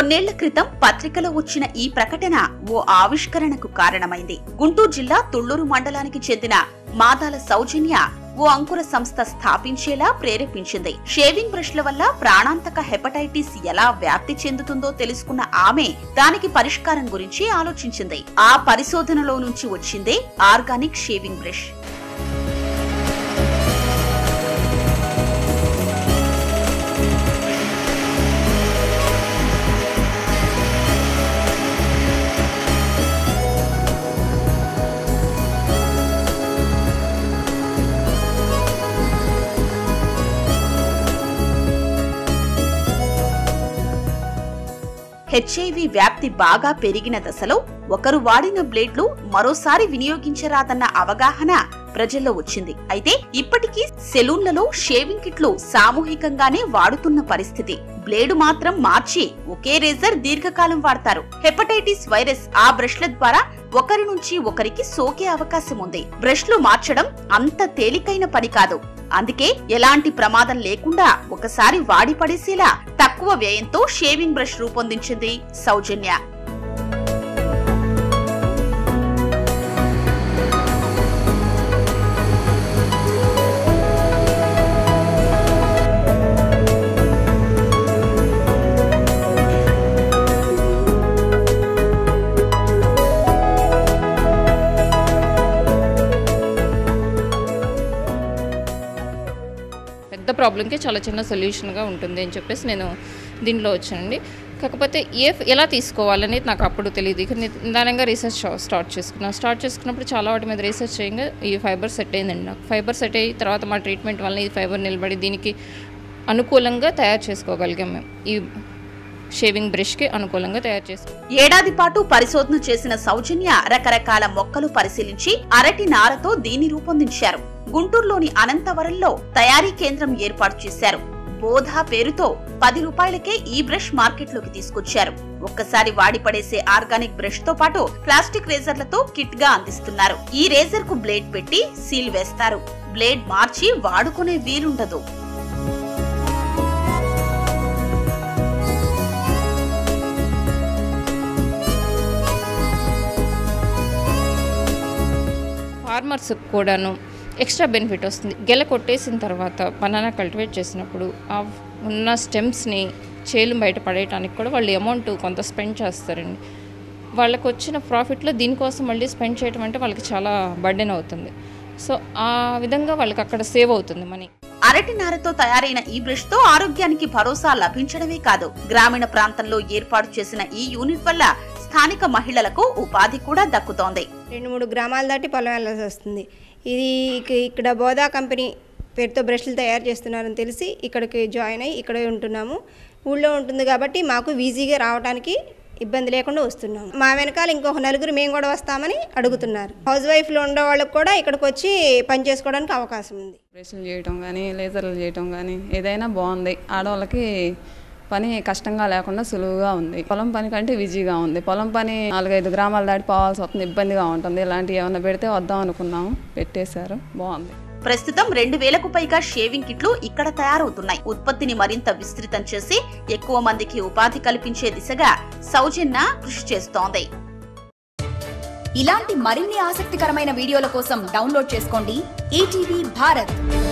కొన్నేళ్ల క్రితం పత్రికలో వచ్చిన ఈ ప్రకటన ఓ ఆవిష్కరణకు కారణమైంది గుంటూరు జిల్లా తుళ్లూరు మండలానికి చెందిన మాదాల సౌజన్య ఓ అంకుర సంస్థ స్థాపించేలా ప్రేరేపించింది షేవింగ్ బ్రష్ల వల్ల ప్రాణాంతక హెపటైటిస్ ఎలా వ్యాప్తి చెందుతుందో తెలుసుకున్న ఆమె దానికి పరిష్కారం గురించి ఆలోచించింది ఆ పరిశోధనలో నుంచి వచ్చిందే ఆర్గానిక్ షేవింగ్ బ్రష్ హెచ్ఐవి వ్యాప్తి బాగా పెరిగిన దశలో ఒకరు వాడిన బ్లేడ్లు మరోసారి వినియోగించరాదన్న అవగాహన ప్రజల్లో వచ్చింది అయితే ఇప్పటికీ సెలూన్లలో షేవింగ్ కిట్లు సామూహికంగానే వాడుతున్న పరిస్థితి బ్లేడు మాత్రం మార్చి ఒకే రేజర్ దీర్ఘకాలం వాడతారు హెపటైటిస్ వైరస్ ఆ బ్రష్ల ద్వారా ఒకరి నుంచి ఒకరికి సోకే అవకాశం ఉంది బ్రష్లు మార్చడం అంత తేలికైన పని కాదు అందుకే ఎలాంటి ప్రమాదం లేకుండా ఒకసారి వాడి పడేసేలా తక్కువ వ్యయంతో షేవింగ్ బ్రష్ రూపొందించింది సౌజన్య పెద్ద ప్రాబ్లంకి చాలా చిన్న సొల్యూషన్గా ఉంటుంది అని చెప్పేసి నేను దీనిలో వచ్చానండి కాకపోతే ఏ ఎలా తీసుకోవాలనేది నాకు అప్పుడు తెలియదు ఇక ని- నిదానంగా రీసెర్చ్ స్టార్ట్ చేసుకున్నాను స్టార్ట్ చేసుకున్నప్పుడు చాలా వాటి మీద రీసెర్చ్ చేయగా ఈ ఫైబర్ సెట్ అయిందండి నాకు ఫైబర్ సెట్ అయ్యి తర్వాత మా ట్రీట్మెంట్ వల్ల ఈ ఫైబర్ నిలబడి దీనికి అనుకూలంగా తయారు చేసుకోగలిగాం మేము ఈ షేవింగ్ బ్రష్కి అనుకూలంగా తయారు చేసుకో ఏడాది పాటు పరిశోధన చేసిన సౌజన్య రకరకాల మొక్కలు పరిశీలించి అరటి నారతో దీన్ని రూపొందించారు గుంటూరులోని అనంతవరంలో తయారీ కేంద్రం ఏర్పాటు చేశారు బోధా పేరుతో పది రూపాయలకే ఈ బ్రష్ మార్కెట్లోకి తీసుకొచ్చారు ఒక్కసారి వాడి పడేసే ఆర్గానిక్ బ్రష్ తో పాటు ప్లాస్టిక్ రేజర్లతో కిట్ గా అందిస్తున్నారు ఈ రేజర్ కు బ్లేడ్ పెట్టి సీల్ వేస్తారు బ్లేడ్ మార్చి వాడుకునే వీలుండదు ఫార్మర్స్ కూడాను ఎక్స్ట్రా బెనిఫిట్ వస్తుంది గెల కొట్టేసిన తర్వాత బనానా కల్టివేట్ చేసినప్పుడు ఆ ఉన్న స్టెమ్స్ని చేలు బయట పడేయటానికి కూడా వాళ్ళు అమౌంట్ కొంత స్పెండ్ చేస్తారండి వాళ్ళకు వచ్చిన ప్రాఫిట్లో దీనికోసం మళ్ళీ స్పెండ్ చేయడం అంటే వాళ్ళకి చాలా బర్డెన్ అవుతుంది సో ఆ విధంగా వాళ్ళకి అక్కడ సేవ్ అవుతుంది మనీ అరటి నారతో తయారైన ఈ బ్రష్ తో ఆరోగ్యానికి భరోసా లభించడమే కాదు గ్రామీణ ప్రాంతంలో ఏర్పాటు చేసిన ఈ యూనిట్ వల్ల స్థానిక మహిళలకు ఉపాధి కూడా దక్కుతోంది రెండు మూడు గ్రామాలు దాటి పొలం వెళ్ళాల్సి వస్తుంది ఇది ఇక- ఇక్కడ బోదా కంపెనీ పేరుతో బ్రష్లు తయారు చేస్తున్నారని తెలిసి ఇక్కడికి జాయిన్ అయ్యి ఇక్కడే ఉంటున్నాము ఊళ్ళో ఉంటుంది కాబట్టి మాకు ఈజీగా రావడానికి ఇబ్బంది లేకుండా వస్తున్నాము మా వెనకాల ఇంకొక నలుగురు మేము కూడా వస్తామని అడుగుతున్నారు హౌస్ వైఫ్లు ఉండే వాళ్ళకి కూడా ఇక్కడికి వచ్చి పని చేసుకోవడానికి అవకాశం ఉంది బ్రష్లు చేయటం కానీ లేజర్లు చేయటం కానీ ఏదైనా బాగుంది ఆడవాళ్ళకి పని కష్టంగా లేకుండా సులువుగా ఉంది పొలం పని కంటే ఈజీగా ఉంది పొలం పని నాలుగైదు గ్రామాలు దాటి పోవాల్సి వస్తుంది ఇబ్బందిగా ఉంటుంది ఇలాంటివి ఏమైనా పెడితే వద్దాం అనుకున్నాము పెట్టేశారు బాగుంది ప్రస్తుతం రెండు వేలకు పైగా షేవింగ్ కిట్లు ఇక్కడ తయారవుతున్నాయి ఉత్పత్తిని మరింత విస్తృతం చేసి ఎక్కువ మందికి ఉపాధి కల్పించే దిశగా సౌజన్య కృషి చేస్తోంది ఇలాంటి మరిన్ని ఆసక్తికరమైన వీడియోల కోసం డౌన్లోడ్ చేసుకోండి ఈటీవీ భారత్